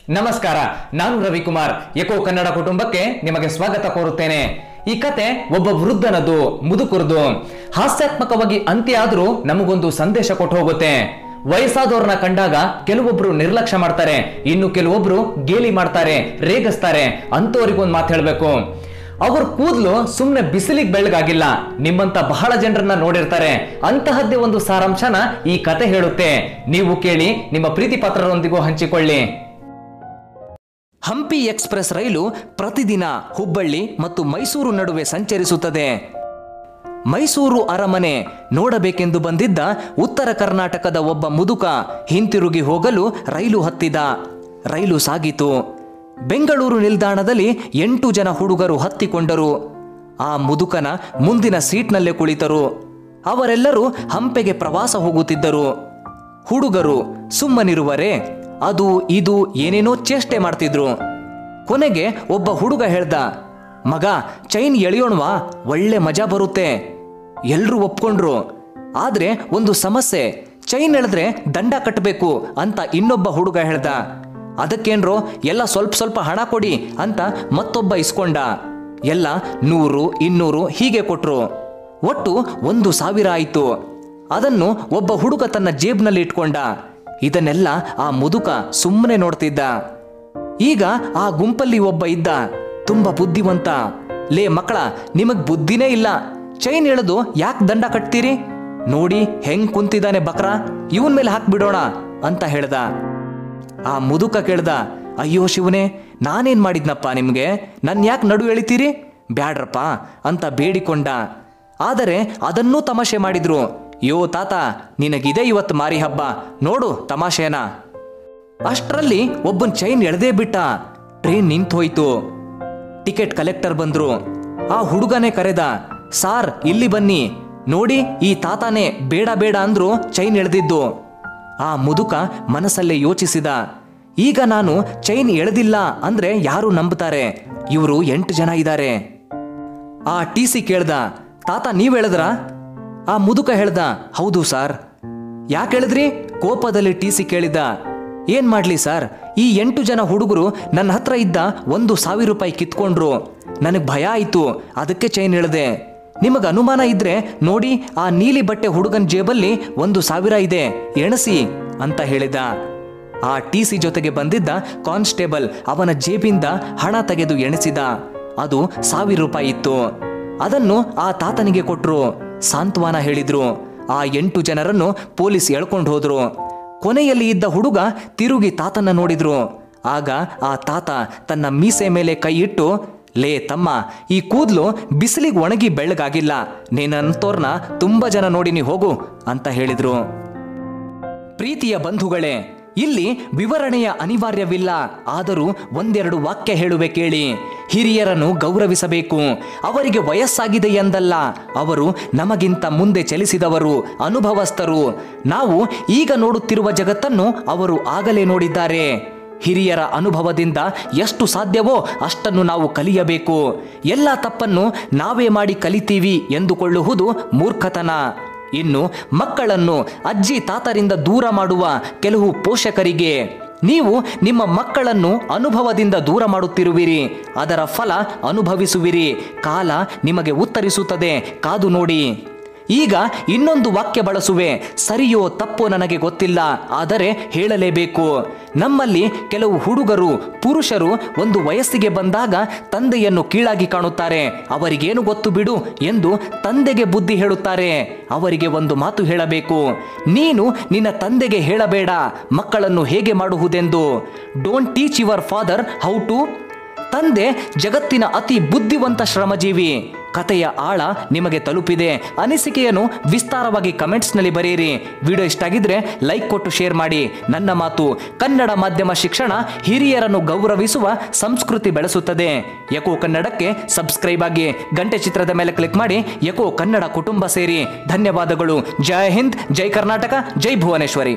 ನಮಸ್ಕಾರ ನಾನು ರವಿಕುಮಾರ್ ಎಕೋ ಕನ್ನಡ ಕುಟುಂಬಕ್ಕೆ ನಿಮಗೆ ಸ್ವಾಗತ ಕೋರುತ್ತೇನೆ ಈ ಕತೆ ಒಬ್ಬ ವೃದ್ಧನದು ಮುದುಕುರ್ದು ಹಾಸ್ಯಾತ್ಮಕವಾಗಿ ಅಂತ್ಯ ಆದ್ರೂ ನಮಗೊಂದು ಸಂದೇಶ ಕೊಟ್ಟು ಹೋಗುತ್ತೆ ವಯಸ್ಸಾದವ್ರನ್ನ ಕಂಡಾಗ ಕೆಲವೊಬ್ರು ನಿರ್ಲಕ್ಷ್ಯ ಮಾಡ್ತಾರೆ ಇನ್ನು ಕೆಲವೊಬ್ರು ಗೇಲಿ ಮಾಡ್ತಾರೆ ರೇಗಿಸ್ತಾರೆ ಅಂತವರಿಗೊಂದು ಮಾತು ಹೇಳ್ಬೇಕು ಅವ್ರ ಕೂದಲು ಸುಮ್ಮನೆ ಬಿಸಿಲಿಗೆ ಬೆಳ್ಳಗಾಗಿಲ್ಲ ನಿಮ್ಮಂತ ಬಹಳ ಜನರನ್ನ ನೋಡಿರ್ತಾರೆ ಅಂತಹದ್ದೇ ಒಂದು ಸಾರಾಂಶನ ಈ ಕತೆ ಹೇಳುತ್ತೆ ನೀವು ಕೇಳಿ ನಿಮ್ಮ ಪ್ರೀತಿ ಪಾತ್ರರೊಂದಿಗೂ ಹಂಚಿಕೊಳ್ಳಿ ಹಂಪಿ ಎಕ್ಸ್ಪ್ರೆಸ್ ರೈಲು ಪ್ರತಿದಿನ ಹುಬ್ಬಳ್ಳಿ ಮತ್ತು ಮೈಸೂರು ನಡುವೆ ಸಂಚರಿಸುತ್ತದೆ ಮೈಸೂರು ಅರಮನೆ ನೋಡಬೇಕೆಂದು ಬಂದಿದ್ದ ಉತ್ತರ ಕರ್ನಾಟಕದ ಒಬ್ಬ ಮುದುಕ ಹಿಂತಿರುಗಿ ಹೋಗಲು ರೈಲು ಹತ್ತಿದ ರೈಲು ಸಾಗಿತು ಬೆಂಗಳೂರು ನಿಲ್ದಾಣದಲ್ಲಿ ಎಂಟು ಜನ ಹುಡುಗರು ಹತ್ತಿಕೊಂಡರು ಆ ಮುದುಕನ ಮುಂದಿನ ಸೀಟ್ನಲ್ಲೇ ಕುಳಿತರು ಅವರೆಲ್ಲರೂ ಹಂಪೆಗೆ ಪ್ರವಾಸ ಹೋಗುತ್ತಿದ್ದರು ಹುಡುಗರು ಸುಮ್ಮನಿರುವರೆ ಅದು ಇದು ಏನೇನೋ ಚೇಷ್ಟೆ ಮಾಡ್ತಿದ್ರು ಕೊನೆಗೆ ಒಬ್ಬ ಹುಡುಗ ಹೇಳ್ದ ಮಗ ಚೈನ್ ಎಳೆಯೋಣವಾ ಒಳ್ಳೆ ಮಜಾ ಬರುತ್ತೆ ಎಲ್ರೂ ಒಪ್ಕೊಂಡ್ರು ಆದ್ರೆ ಒಂದು ಸಮಸ್ಯೆ ಚೈನ್ ಎಳೆದ್ರೆ ದಂಡ ಕಟ್ಟಬೇಕು ಅಂತ ಇನ್ನೊಬ್ಬ ಹುಡುಗ ಹೇಳ್ದ ಅದಕ್ಕೇನ್ರೋ ಎಲ್ಲ ಸ್ವಲ್ಪ ಸ್ವಲ್ಪ ಹಣ ಕೊಡಿ ಅಂತ ಮತ್ತೊಬ್ಬ ಇಸ್ಕೊಂಡ ಎಲ್ಲ ನೂರು ಇನ್ನೂರು ಹೀಗೆ ಕೊಟ್ರು ಒಟ್ಟು ಒಂದು ಸಾವಿರ ಆಯಿತು ಅದನ್ನು ಒಬ್ಬ ಹುಡುಗ ತನ್ನ ಜೇಬ್ನಲ್ಲಿ ಇಟ್ಕೊಂಡ ಇದನ್ನೆಲ್ಲ ಆ ಮುದುಕ ಸುಮ್ಮನೆ ನೋಡ್ತಿದ್ದ ಈಗ ಆ ಗುಂಪಲ್ಲಿ ಒಬ್ಬ ಇದ್ದ ತುಂಬಾ ಬುದ್ಧಿವಂತ ಲೇ ಮಕ್ಕಳ ನಿಮಗ್ ಬುದ್ಧಿನೇ ಇಲ್ಲ ಚೈನ್ ಎಳೆದು ಯಾಕೆ ದಂಡ ಕಟ್ತೀರಿ ನೋಡಿ ಹೆಂಗ್ ಕುಂತಿದ್ದಾನೆ ಬಕ್ರ ಇವನ್ ಮೇಲೆ ಹಾಕ್ಬಿಡೋಣ ಅಂತ ಹೇಳ್ದ ಆ ಮುದುಕ ಕೇಳ್ದ ಅಯ್ಯೋ ಶಿವನೇ ನಾನೇನ್ ಮಾಡಿದ್ನಪ್ಪ ನಿಮ್ಗೆ ನನ್ ಯಾಕೆ ನಡು ಎಳಿತೀರಿ ಬ್ಯಾಡ್ರಪ್ಪ ಅಂತ ಬೇಡಿಕೊಂಡ ಆದರೆ ಅದನ್ನೂ ತಮಾಷೆ ಮಾಡಿದ್ರು ಯೋ ತಾತ ನಿನಗಿದೆ ಇವತ್ತು ಮಾರಿ ಹಬ್ಬ ನೋಡು ತಮಾಷೆನ ಅಷ್ಟರಲ್ಲಿ ಒಬ್ಬನ್ ಚೈನ್ ಎಳೆದೇ ಬಿಟ್ಟ ಟ್ರೈನ್ ನಿಂತೋಯ್ತು ಟಿಕೆಟ್ ಕಲೆಕ್ಟರ್ ಬಂದ್ರು ಆ ಹುಡುಗನೇ ಕರೆದ ಸಾರ್ ಇಲ್ಲಿ ಬನ್ನಿ ನೋಡಿ ಈ ತಾತಾನೆ ಬೇಡ ಬೇಡ ಅಂದ್ರು ಚೈನ್ ಎಳೆದಿದ್ದು ಆ ಮುದುಕ ಮನಸ್ಸಲ್ಲೇ ಯೋಚಿಸಿದ ಈಗ ನಾನು ಚೈನ್ ಎಳೆದಿಲ್ಲ ಅಂದ್ರೆ ಯಾರು ನಂಬುತ್ತಾರೆ ಇವರು ಎಂಟು ಜನ ಇದ್ದಾರೆ ಆ ಟಿ ಸಿ ಕೇಳ್ದ ತಾತ ನೀವ್ ಹೇಳಿದ್ರ ಆ ಮುದುಕ ಹೇಳ್ದ ಹೌದು ಸರ್ ಯಾಕೆ ಹೇಳಿದ್ರಿ ಕೋಪದಲ್ಲಿ ಟಿ ಸಿ ಕೇಳಿದ ಏನ್ ಮಾಡ್ಲಿ ಸರ್ ಈ ಎಂಟು ಜನ ಹುಡುಗರು ನನ್ನ ಹತ್ರ ಇದ್ದ ಒಂದು ಸಾವಿರ ರೂಪಾಯಿ ಕಿತ್ಕೊಂಡ್ರು ನನಗೆ ಭಯ ಆಯ್ತು ಅದಕ್ಕೆ ಚೈನ್ ಎಳೆದೆ ನಿಮಗೆ ಅನುಮಾನ ಇದ್ರೆ ನೋಡಿ ಆ ನೀಲಿ ಬಟ್ಟೆ ಹುಡುಗನ ಜೇಬಲ್ಲಿ ಒಂದು ಸಾವಿರ ಇದೆ ಎಣಸಿ ಅಂತ ಹೇಳಿದ ಆ ಟಿ ಸಿ ಜೊತೆಗೆ ಬಂದಿದ್ದ ಕಾನ್ಸ್ಟೇಬಲ್ ಅವನ ಜೇಬಿಂದ ಹಣ ತೆಗೆದು ಎಣಿಸಿದ ಅದು ಸಾವಿರ ರೂಪಾಯಿ ಇತ್ತು ಅದನ್ನು ಆ ತಾತನಿಗೆ ಕೊಟ್ರು ಸಾಂತ್ವನ ಹೇಳಿದ್ರು ಆ ಎಂಟು ಜನರನ್ನು ಪೊಲೀಸ್ ಎಳ್ಕೊಂಡು ಹೋದ್ರು ಕೊನೆಯಲ್ಲಿ ಇದ್ದ ಹುಡುಗ ತಿರುಗಿ ತಾತನ್ನ ನೋಡಿದ್ರು ಆಗ ಆ ತಾತ ತನ್ನ ಮೀಸೆ ಮೇಲೆ ಕೈ ಇಟ್ಟು ಲೇ ತಮ್ಮ ಈ ಕೂದ್ಲು ಬಿಸಿಲಿಗೆ ಒಣಗಿ ಬೆಳ್ಳಗಾಗಿಲ್ಲ ನೀನಂತೋರ್ನ ತುಂಬಾ ಜನ ನೋಡಿನಿ ಹೋಗು ಅಂತ ಹೇಳಿದ್ರು ಪ್ರೀತಿಯ ಬಂಧುಗಳೇ ಇಲ್ಲಿ ವಿವರಣೆಯ ಅನಿವಾರ್ಯವಿಲ್ಲ ಆದರೂ ಒಂದೆರಡು ವಾಕ್ಯ ಹೇಳುವೆ ಕೇಳಿ ಹಿರಿಯರನ್ನು ಗೌರವಿಸಬೇಕು ಅವರಿಗೆ ವಯಸ್ಸಾಗಿದೆ ಎಂದಲ್ಲ ಅವರು ನಮಗಿಂತ ಮುಂದೆ ಚಲಿಸಿದವರು ಅನುಭವಸ್ಥರು ನಾವು ಈಗ ನೋಡುತ್ತಿರುವ ಜಗತ್ತನ್ನು ಅವರು ಆಗಲೇ ನೋಡಿದ್ದಾರೆ ಹಿರಿಯರ ಅನುಭವದಿಂದ ಎಷ್ಟು ಸಾಧ್ಯವೋ ಅಷ್ಟನ್ನು ನಾವು ಕಲಿಯಬೇಕು ಎಲ್ಲ ತಪ್ಪನ್ನು ನಾವೇ ಮಾಡಿ ಕಲಿತೀವಿ ಎಂದುಕೊಳ್ಳುವುದು ಮೂರ್ಖತನ ಇನ್ನು ಮಕ್ಕಳನ್ನು ಅಜ್ಜಿ ತಾತರಿಂದ ದೂರ ಮಾಡುವ ಕೆಲವು ಪೋಷಕರಿಗೆ ನೀವು ನಿಮ್ಮ ಮಕ್ಕಳನ್ನು ಅನುಭವದಿಂದ ದೂರ ಮಾಡುತ್ತಿರುವಿರಿ ಅದರ ಫಲ ಅನುಭವಿಸುವಿರಿ ಕಾಲ ನಿಮಗೆ ಉತ್ತರಿಸುತ್ತದೆ ಕಾದು ನೋಡಿ ಈಗ ಇನ್ನೊಂದು ವಾಕ್ಯ ಬಳಸುವೆ ಸರಿಯೋ ತಪ್ಪೋ ನನಗೆ ಗೊತ್ತಿಲ್ಲ ಆದರೆ ಹೇಳಲೇಬೇಕು ನಮ್ಮಲ್ಲಿ ಕೆಲವು ಹುಡುಗರು ಪುರುಷರು ಒಂದು ವಯಸ್ಸಿಗೆ ಬಂದಾಗ ತಂದೆಯನ್ನು ಕೀಳಾಗಿ ಕಾಣುತ್ತಾರೆ ಅವರಿಗೇನು ಗೊತ್ತು ಬಿಡು ಎಂದು ತಂದೆಗೆ ಬುದ್ಧಿ ಹೇಳುತ್ತಾರೆ ಅವರಿಗೆ ಒಂದು ಮಾತು ಹೇಳಬೇಕು ನೀನು ನಿನ್ನ ತಂದೆಗೆ ಹೇಳಬೇಡ ಮಕ್ಕಳನ್ನು ಹೇಗೆ ಮಾಡುವುದೆಂದು don't teach your father how to ತಂದೆ ಜಗತ್ತಿನ ಅತಿ ಬುದ್ಧಿವಂತ ಶ್ರಮಜೀವಿ ಕಥೆಯ ಆಳ ನಿಮಗೆ ತಲುಪಿದೆ ಅನಿಸಿಕೆಯನ್ನು ವಿಸ್ತಾರವಾಗಿ ಕಮೆಂಟ್ಸ್ನಲ್ಲಿ ಬರೆಯಿರಿ ವಿಡಿಯೋ ಇಷ್ಟ ಆಗಿದ್ರೆ ಲೈಕ್ ಕೊಟ್ಟು ಶೇರ್ ಮಾಡಿ ನನ್ನ ಮಾತು ಕನ್ನಡ ಮಾಧ್ಯಮ ಶಿಕ್ಷಣ ಹಿರಿಯರನ್ನು ಗೌರವಿಸುವ ಸಂಸ್ಕೃತಿ ಬೆಳೆಸುತ್ತದೆ ಯಕೋ ಕನ್ನಡಕ್ಕೆ ಸಬ್ಸ್ಕ್ರೈಬ್ ಆಗಿ ಗಂಟೆ ಚಿತ್ರದ ಮೇಲೆ ಕ್ಲಿಕ್ ಮಾಡಿ ಯಕೋ ಕನ್ನಡ ಕುಟುಂಬ ಸೇರಿ ಧನ್ಯವಾದಗಳು ಜೈ ಹಿಂದ್ ಜೈ ಕರ್ನಾಟಕ ಜೈ ಭುವನೇಶ್ವರಿ